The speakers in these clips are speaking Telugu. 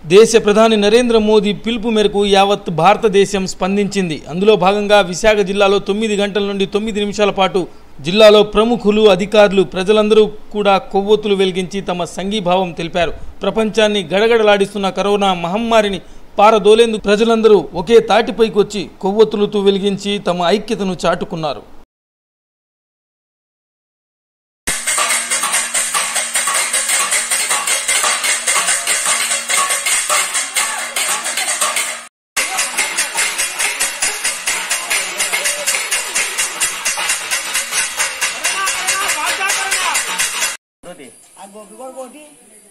దేశ ప్రధాని నరేంద్ర మోదీ పిలుపు మేరకు యావత్ భారతదేశం స్పందించింది అందులో భాగంగా విశాఖ జిల్లాలో తొమ్మిది గంటల నుండి తొమ్మిది నిమిషాల పాటు జిల్లాలో ప్రముఖులు అధికారులు ప్రజలందరూ కూడా కొవ్వొత్తులు వెలిగించి తమ సంఘీభావం తెలిపారు ప్రపంచాన్ని గడగడలాడిస్తున్న కరోనా మహమ్మారిని పారదోలేందుకు ప్రజలందరూ ఒకే తాటిపైకి వచ్చి కొవ్వొత్తులతో వెలిగించి తమ ఐక్యతను చాటుకున్నారు ఆ గొప్ప కూడా కొట్టి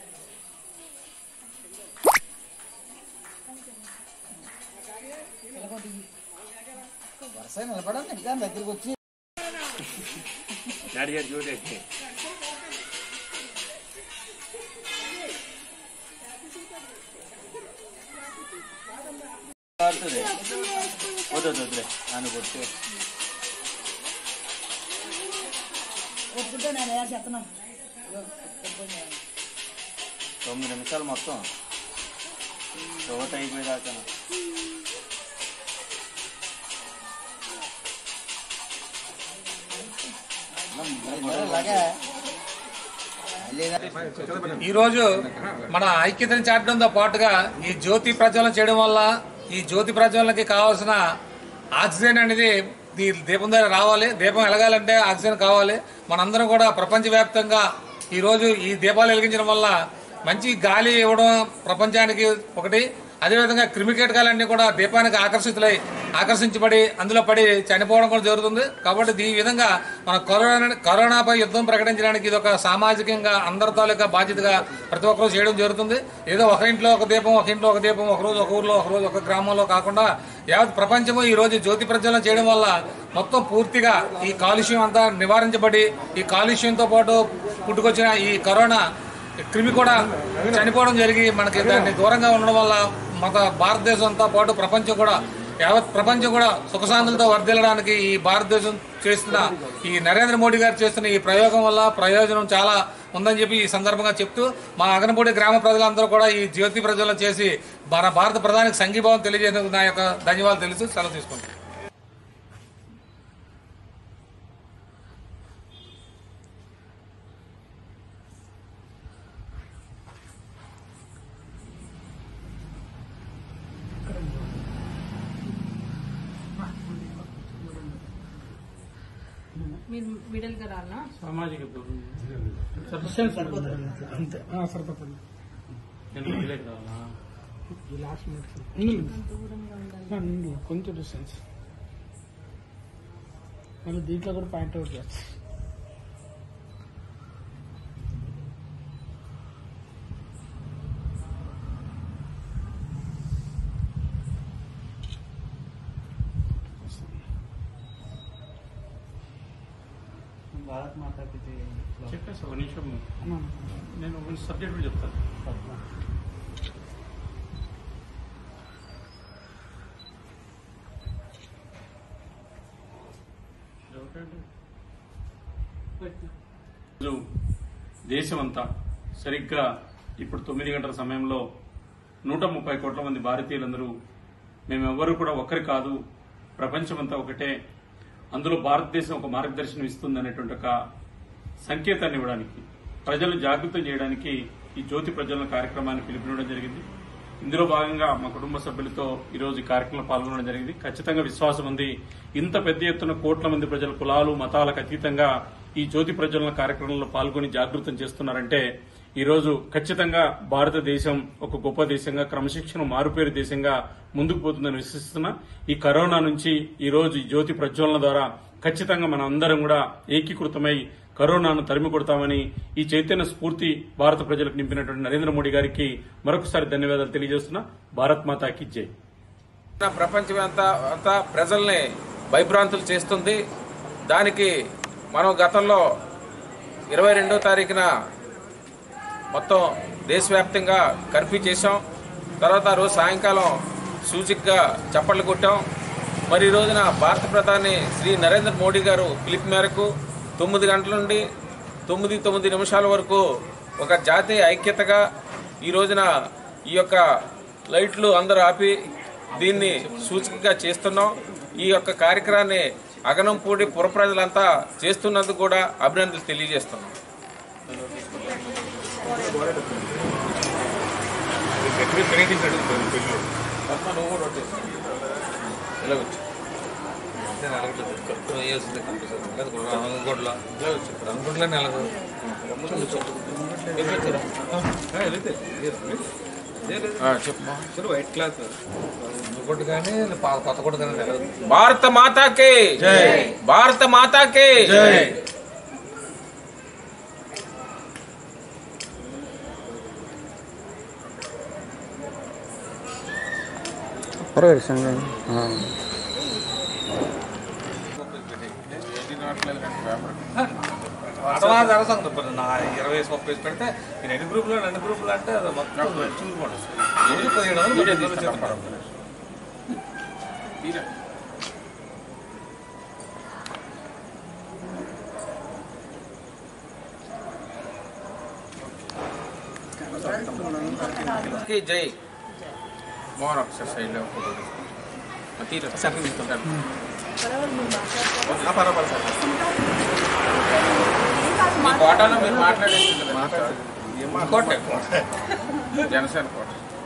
వరుస నిలబడండి ఇంకా దగ్గరికి వచ్చి ఒప్పుకుంటే నేను ఏం చెప్తున్నాను తొమ్మిది నిమిషాలు మొత్తం చోట అయిపోయేదాకా ఇలాగే ఈరోజు మన ఐక్యతను చాటడంతో పాటుగా ఈ జ్యోతి ప్రజ్వలన చేయడం వల్ల ఈ జ్యోతి ప్రజ్వలనకి కావాల్సిన ఆక్సిజన్ అనేది ఈ దీపం ద్వారా రావాలి దీపం వెలగాలంటే ఆక్సిజన్ కావాలి మనందరం కూడా ప్రపంచవ్యాప్తంగా ఈరోజు ఈ దీపాలు వెలిగించడం వల్ల మంచి గాలి ఇవ్వడం ప్రపంచానికి ఒకటి అదేవిధంగా క్రిమికీటకాలన్నీ కూడా దీపానికి ఆకర్షితులై ఆకర్షించబడి అందులో పడి చనిపోవడం కూడా జరుగుతుంది కాబట్టి ఈ విధంగా మన కరోనా కరోనాపై యుద్ధం ప్రకటించడానికి ఇది ఒక సామాజికంగా అందరి తాలూకా బాధ్యతగా ప్రతి ఒక్కరూ చేయడం జరుగుతుంది ఏదో ఒక ఇంట్లో ఒక దీపం ఒక ఇంట్లో ఒక దీపం ఒక రోజు ఒక ఊర్లో ఒక రోజు ఒక గ్రామంలో కాకుండా యావత్ ప్రపంచము ఈ రోజు జ్యోతి ప్రజ్వలన చేయడం వల్ల మొత్తం పూర్తిగా ఈ కాలుష్యం అంతా నివారించబడి ఈ కాలుష్యంతో పాటు పుట్టుకొచ్చిన ఈ కరోనా క్రిమి కూడా చనిపోవడం జరిగి మనకి దాన్ని దూరంగా ఉండడం వల్ల మన భారతదేశం అంతా పాటు ప్రపంచం కూడా యావత్ ప్రపంచం కూడా సుఖశాంతులతో వర్ధిల్లడానికి ఈ భారతదేశం చేస్తున్న ఈ నరేంద్ర మోడీ గారు చేస్తున్న ఈ ప్రయోగం వల్ల ప్రయోజనం చాలా ఉందని చెప్పి ఈ సందర్భంగా చెప్తూ మా అగనపూడి గ్రామ ప్రజలందరూ కూడా ఈ జ్యోతి ప్రజ్వలన చేసి మన భారత ప్రధానికి సంఘీభావం తెలియజేసేందుకు నా యొక్క ధన్యవాదాలు తెలుస్తూ సెలవు తీసుకుంటాను మీరు మిడిల్ గా రానా సామాజిక కొంచెం డిస్టెన్స్ మళ్ళీ దీంట్లో కూడా పాయింట్ అవుట్ చేస్తా భారత్ మాతాకి చెప్పేసి ఒక నిమిషం నేను ఒక సబ్జెక్ట్ కూడా చెప్తాను ఈరోజు దేశమంతా సరిగ్గా ఇప్పుడు తొమ్మిది గంటల సమయంలో నూట ముప్పై కోట్ల మంది భారతీయులందరూ మేమెవ్వరూ కూడా ఒకరి కాదు ప్రపంచమంతా ఒకటే అందులో భారతదేశం ఒక మార్గదర్శనం ఇస్తుంది అనేటువంటి ఒక సంకేతాన్ని ఇవ్వడానికి ప్రజలను జాగృతం చేయడానికి ఈ జ్యోతి ప్రజల కార్యక్రమాన్ని పిలుపునివ్వడం జరిగింది ఇందులో భాగంగా మా కుటుంబ సభ్యులతో ఈరోజు ఈ కార్యక్రమంలో పాల్గొనడం జరిగింది ఖచ్చితంగా విశ్వాసం ఉంది ఇంత పెద్ద ఎత్తున కోట్ల మంది ప్రజల కులాలు మతాలకు అతీతంగా ఈ జ్యోతి ప్రజ్వలన కార్యక్రమంలో పాల్గొని జాగృతం చేస్తున్నారంటే ఈ రోజు ఖచ్చితంగా భారతదేశం ఒక గొప్ప దేశంగా క్రమశిక్షణ మారుపేరు దేశంగా ముందుకు పోతుందని విశ్వసిస్తున్నా ఈ కరోనా నుంచి ఈ రోజు ఈ జ్యోతి ప్రజ్వలన ద్వారా ఖచ్చితంగా మనం అందరం కూడా ఏకీకృతమై కరోనాను తరిమి కొడతామని ఈ చైతన్య స్ఫూర్తి భారత ప్రజలకు నింపినటువంటి నరేంద్ర మోడీ గారికి మరొకసారి ధన్యవాదాలు తెలియజేస్తున్నా భారత్ మాతాకి జై ప్రపంచం అంతా అంతా ప్రజల్ని భయభ్రాంతులు చేస్తుంది దానికి మనం గతంలో ఇరవై రెండో తారీఖున మొత్తం దేశవ్యాప్తంగా కర్ఫ్యూ చేశాం తర్వాత ఆ రోజు సాయంకాలం సూచికగా చప్పట్లు కొట్టాం మరి ఈ రోజున భారత ప్రధాని శ్రీ నరేంద్ర మోడీ గారు పిలుపు మేరకు తొమ్మిది గంటల నుండి తొమ్మిది తొమ్మిది నిమిషాల వరకు ఒక జాతీయ ఐక్యతగా ఈ రోజున ఈ యొక్క లైట్లు అందరూ ఆపి దీన్ని సూచికగా చేస్తున్నాం ఈ యొక్క కార్యక్రమాన్ని అగనంపూడి పుర ప్రజలంతా చేస్తున్నందుకు కూడా అభినందనలు తెలియజేస్తున్నాం అనుకుంటున్నా నెలకు చెప్పు వైట్ క్లాత్ కొట్టు కానీ పా- కొత్త కొట్టు కానీ తెలియదు భారత మాతాకి భారత మాతాకి అటవా జరసంగ ఇప్పుడు నా ఇరవై వేసి ముప్పై వేసి పెడితే నేను ఎన్ని గ్రూపులు రెండు గ్రూపులు అంటే అది మొత్తం చూసుకోండి రోజు పదిహేడు వందలు వీడియో పద్దెనిమిది వందలు తీస్తాం. చెప్తారు. తీరా. కి జై మోహన్ ఒకసారి సైడ్ లో ఫోటో తీసుకో. తీరా సెకండ్ తీసుకుంటాను మీ కోటాలో మీరు మాట్లాడేసి కోటే. జనసేన కోట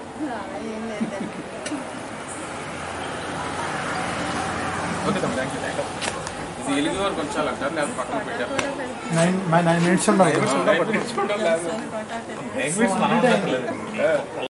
ఓకే తమ్ముడు, థాంక్యూ, థాంక్యూ. ఇది ఎలుగు వరకు ఉంచాలంటారు లేదా పక్కన పెట్టారు నైన్ నైన్ మినిట్స్ ఉండాలి Nine minutes మనం ఉండట్లేదు.